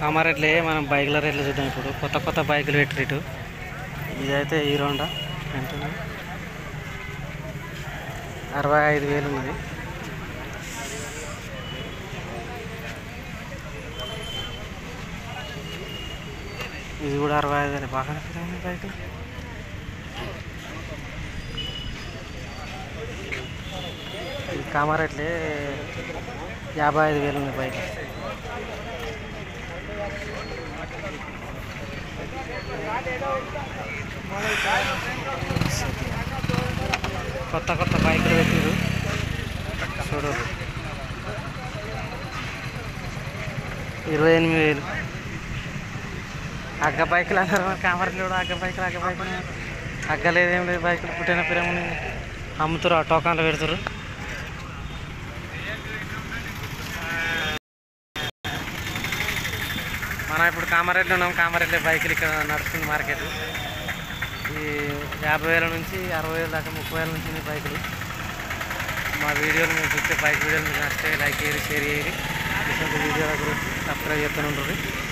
కామారెడ్లే మనం బైకుల రేట్లు చూద్దాం ఇప్పుడు కొత్త కొత్త బైకులు పెట్టి ఇటు ఇదైతే హీరోండా ఎంత అరవై ఐదు వేలు ఉన్నది ఇది కూడా అరవై ఐదు వేలు బాగా బైక్ ఈ కామారెడ్లే యాభై ఐదు వేలు ఉంది బైక్ కొత్త కొత్త బైకులు పెట్టిరు చూడు ఇరవై ఎనిమిది వేలు అగ్గ బైకులు అన్నారు మరి కామర్లు కూడా అగ్గ బైకులు అగ్గ బైకులు అగ్గ లేదేం లేదు బైకులు పుట్టిన పిరమని అమ్ముతారు ఆ టోకాన్లు పెడతారు మనం ఇప్పుడు కామారెడ్డి ఉన్నాం కామారెడ్డి బైకులు ఇక్కడ నడుస్తుంది మార్కెట్ ఈ యాభై వేల నుంచి అరవై వేల దాకా ముప్పై వేల నుంచి ఉన్నాయి బైకులు మా వీడియోలు మేము చూస్తే బైక్ వీడియోలు మీకు నచ్చితే లైక్ చేయరు షేర్ చేయరు ఇటువంటి వీడియోల గురించి సబ్స్క్రైబ్ చేస్తూనే ఉంటుంది